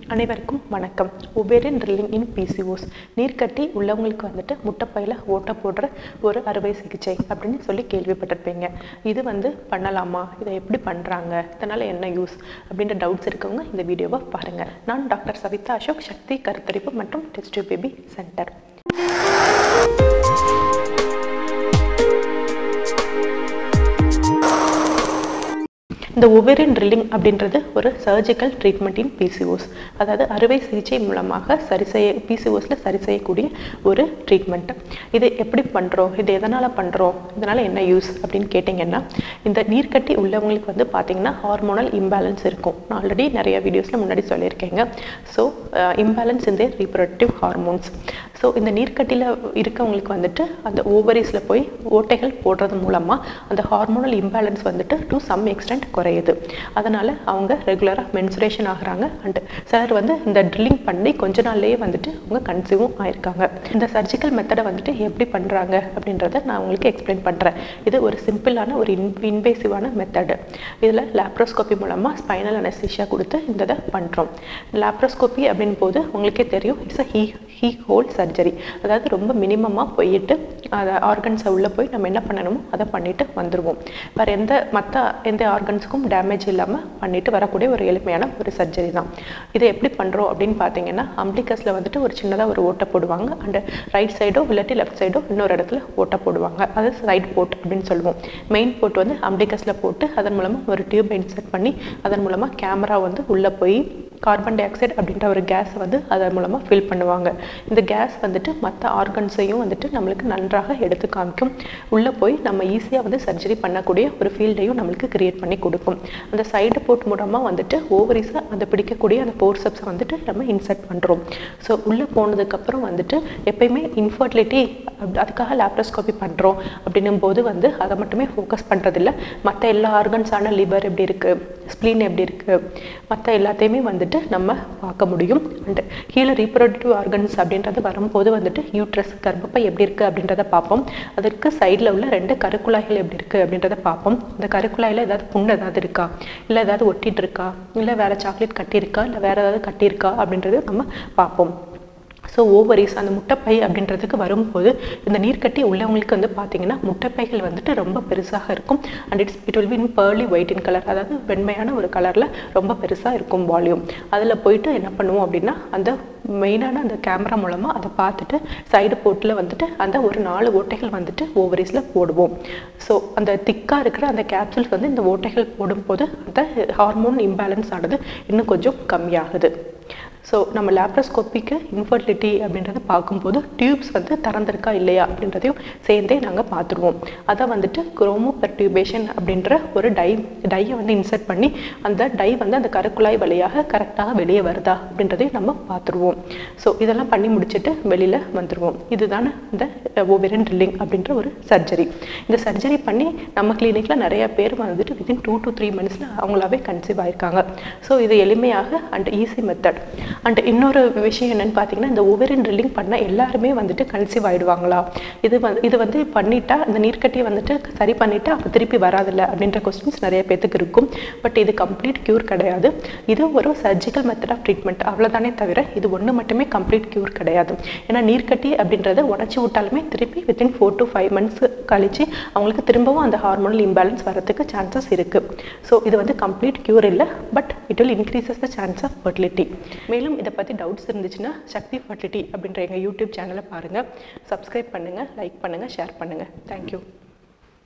அனைவருக்கும் வணக்கம் ovarian drilling in PCOS நீர்க்கட்டி உள்ளவங்களுக்கு வந்துட்டு முட்டைப்பையில் ஓட்டை போடுற ஒரு அறுவை சிகிச்சை அப்படின்னு சொல்லி கேள்விப்பட்டிருப்பீங்க இது வந்து பண்ணலாமா இதை எப்படி பண்ணுறாங்க இதனால் என்ன யூஸ் அப்படின்ற டவுட்ஸ் இருக்கவங்க இந்த வீடியோவை பாருங்கள் நான் டாக்டர் சவிதா அசோக் சக்தி கருத்தரிப்பு மற்றும் டெஸ்ட் பேபி சென்டர் இந்த ஒவேரியன் ட்ரில்லிங் அப்படின்றது ஒரு சர்ஜிக்கல் ட்ரீட்மெண்ட் இன் பிசிஓஸ் அதாவது அறுவை சிகிச்சை மூலமாக சரி செய்ய பிசிஓஸில் சரி செய்யக்கூடிய ஒரு ட்ரீட்மெண்ட் இது எப்படி பண்ணுறோம் இது எதனால் பண்ணுறோம் இதனால் என்ன யூஸ் அப்படின்னு கேட்டிங்கன்னா இந்த நீர்க்கட்டி உள்ளவங்களுக்கு வந்து பார்த்திங்கன்னா ஹார்மோனல் இம்பேலன்ஸ் இருக்கும் நான் ஆல்ரெடி நிறைய வீடியோஸில் முன்னாடி சொல்லியிருக்கேங்க ஸோ இம்பேலன்ஸ் இந்த ரீப்ரொடக்டிவ் ஹார்மோன்ஸ் ஸோ இந்த நீர்க்கட்டியில் இருக்கவங்களுக்கு வந்துட்டு அந்த ஓவரிஸில் போய் ஓட்டைகள் போடுறது மூலமாக அந்த ஹார்மோனல் இம்பேலன்ஸ் வந்துட்டு டு சம் எக்ஸ்டென்ட் குறையுது அதனால் அவங்க ரெகுலராக மென்சுரேஷன் ஆகுறாங்க அண்ட் சிலர் வந்து இந்த ட்ரில்லிங் பண்ணி கொஞ்ச நாள்லேயே வந்துட்டு அவங்க கன்சீவும் ஆயிருக்காங்க இந்த சர்ஜிக்கல் மெத்தடை வந்துட்டு எப்படி பண்ணுறாங்க அப்படின்றத நான் உங்களுக்கு எக்ஸ்பிளைன் பண்ணுறேன் இது ஒரு சிம்பிளான ஒரு இன் இன்வேசிவான மெத்தடு இதில் லேப்ரோஸ்கோப்பி மூலமாக ஸ்பைனல் அனஸ்தீஷியா கொடுத்து இந்த இதை பண்ணுறோம் லேப்ரோஸ்கோப்பி அப்படின் போது உங்களுக்கே தெரியும் it's a he he hole surgery அதாவது ரொம்ப மினிமமாக போயிட்டு அதை ஆர்கன்ஸை உள்ளே போய் நம்ம என்ன பண்ணணுமோ அதை பண்ணிட்டு வந்துடுவோம் வேறு எந்த மற்ற எந்த ஆர்கன்ஸுக்கும் டேமேஜ் இல்லாமல் பண்ணிட்டு வரக்கூடிய ஒரு எளிமையான ஒரு சர்ஜரி தான் இதை எப்படி பண்ணுறோம் அப்படின்னு பார்த்தீங்கன்னா அம்பிளிகஸில் வந்துட்டு ஒரு சின்னதாக ஒரு ஓட்டை போடுவாங்க அண்ட் ரைட் சைடோ இல்லாட்டி லெஃப்ட் சைடோ இன்னொரு இடத்துல ஓட்டை போடுவாங்க அது சைட் போட் அப்படின்னு சொல்லுவோம் மெயின் போட் வந்து அம்பிளிகஸில் போட்டு அதன் மூலமாக ஒரு டியூப் இன்செர்ட் பண்ணி அதன் மூலமாக கேமரா வந்து உள்ளே போய் கார்பன் டை ஆக்சைடு அப்படின்ற ஒரு கேஸை வந்து அதன் மூலமாக ஃபில் பண்ணுவாங்க இந்த கேஸ் வந்துட்டு மற்ற ஆர்கன்ஸையும் வந்துட்டு நம்மளுக்கு நன்றாக எடுத்து காமிக்கும் உள்ளே போய் நம்ம ஈஸியாக வந்து சர்ஜரி பண்ணக்கூடிய ஒரு ஃபீல்டையும் நம்மளுக்கு கிரியேட் பண்ணி கொடுக்கும் அந்த சைடு போட் மூலமாக வந்துட்டு ஓவரிஸை அந்த பிடிக்கக்கூடிய அந்த போர்சப்ஸை வந்துட்டு நம்ம இன்சர்ட் பண்ணுறோம் ஸோ உள்ளே போனதுக்கப்புறம் வந்துட்டு எப்பயுமே இன்ஃபர்டிலிட்டி அதுக்காக லேப்ரோஸ்கோபி பண்ணுறோம் அப்படின்னும் போது வந்து அதை மட்டுமே ஃபோக்கஸ் பண்ணுறதில்ல மற்ற எல்லா ஆர்கன்ஸான லிவர் எப்படி இருக்குது ஸ்ப்ளீன் எப்படி இருக்குது மற்ற எல்லாத்தையுமே வந்துட்டு நம்ம பார்க்க முடியும் அண்ட் கீழே ரீப்ரொடக்டிவ் ஆர்கன்ஸ் அப்படின்றது வரும்போது வந்துட்டு யூட்ரஸ் கர்ப்பப்பை எப்படி இருக்குது அப்படின்றத பார்ப்போம் அதற்கு சைடில் உள்ள ரெண்டு கருக்குழாய்கள் எப்படி இருக்குது அப்படின்றத பார்ப்போம் இந்த கருக்குழாயில் ஏதாவது புண்ணு ஏதாவது இருக்கா இல்லை ஏதாவது ஒட்டிட்டு இருக்கா இல்லை வேறு சாக்லேட் கட்டியிருக்கா இல்லை வேறு ஏதாவது கட்டியிருக்கா அப்படின்றது நம்ம பார்ப்போம் ஸோ ஓவரிஸ் அந்த முட்டைப்பை அப்படின்றதுக்கு வரும்போது இந்த நீர்க்கட்டி உள்ளவங்களுக்கு வந்து பார்த்தீங்கன்னா முட்டைப்பைகள் வந்துட்டு ரொம்ப பெருசாக இருக்கும் and it's it will be in pearly white in colour அதாவது வெண்மையான ஒரு கலரில் ரொம்ப பெருசாக இருக்கும் வால்யூம் அதில் போயிட்டு என்ன பண்ணுவோம் அப்படின்னா அந்த மெயினான அந்த கேமரா மூலமாக அதை பார்த்துட்டு சைடு போட்டில் வந்துட்டு அந்த ஒரு நாலு ஓட்டைகள் வந்துட்டு ஓவரிஸில் போடுவோம் ஸோ அந்த திக்காக இருக்கிற அந்த கேப்சூல்ஸ் வந்து இந்த ஓட்டைகள் போடும்போது அந்த ஹார்மோன் இம்பேலன்ஸ் ஆனது இன்னும் கொஞ்சம் கம்மியாகுது ஸோ நம்ம லேப்ரோஸ்கோப்பிக்கு இன்ஃபர்டிலிட்டி அப்படின்றத பார்க்கும்போது டியூப்ஸ் வந்து திறந்திருக்கா இல்லையா அப்படின்றதையும் சேர்ந்தே நாங்கள் பார்த்துருவோம் அதை வந்துட்டு குரோமோ பெர்டியூபேஷன் அப்படின்ற ஒரு டை டையை வந்து இன்சர்ட் பண்ணி அந்த டை வந்து அந்த கருக்குழாய் வழியாக கரெக்டாக வெளியே வருதா அப்படின்றதையும் நம்ம பார்த்துருவோம் ஸோ இதெல்லாம் பண்ணி முடிச்சுட்டு வெளியில் வந்துடுவோம் இதுதானே இந்த ஓவரியன் ட்ரில்லிங் அப்படின்ற ஒரு சர்ஜரி இந்த சர்ஜரி பண்ணி நம்ம கிளினிக்கில் நிறைய பேர் வந்துட்டு வித்தின் டூ டு த்ரீ மந்த்ஸில் அவங்களாவே கன்சீவ் ஆயிருக்காங்க ஸோ இது எளிமையாக அண்ட் ஈஸி மெத்தட் அண்ட் இன்னொரு விஷயம் என்னன்னு பார்த்தீங்கன்னா இந்த ஓவரியன் ட்ரில்லிங் பண்ண எல்லாருமே வந்துட்டு கன்சீவ் ஆகிடுவாங்களா இது வந்து இது வந்து பண்ணிட்டா இந்த நீர்க்கட்டியை வந்துட்டு சரி பண்ணிட்டா அப்போ திருப்பி வராதில்ல அப்படின்ற கொஸ்டின்ஸ் நிறைய பேத்துக்கு இருக்கும் பட் இது கம்ப்ளீட் க்யூர் கிடையாது இது ஒரு சர்ஜிக்கல் மெத்தட் ஆஃப் ட்ரீட்மெண்ட் அவ்வளோதானே தவிர இது ஒன்று மட்டுமே கம்ப்ளீட் க்யூர் கிடையாது ஏன்னா நீர்க்கட்டி அப்படின்றத உடச்சி விட்டாலுமே திருப்பி within four to five months கழிச்சு அவங்களுக்கு திரும்பவும் அந்த ஹார்மோனல் இம்பேலன்ஸ் வரதுக்கு சான்சஸ் இருக்குது ஸோ இது வந்து கம்ப்ளீட் க்யூர் இல்லை but it will increases the chance of fertility மேலும் இதை பற்றி டவுட்ஸ் இருந்துச்சுன்னா சக்தி ஃபர்டிலிட்டி அப்படின்ற எங்கள் யூடியூப் சேனலை பாருங்கள் சப்ஸ்கிரைப் பண்ணுங்கள் லைக் பண்ணுங்கள் ஷேர் பண்ணுங்கள் தேங்க்யூ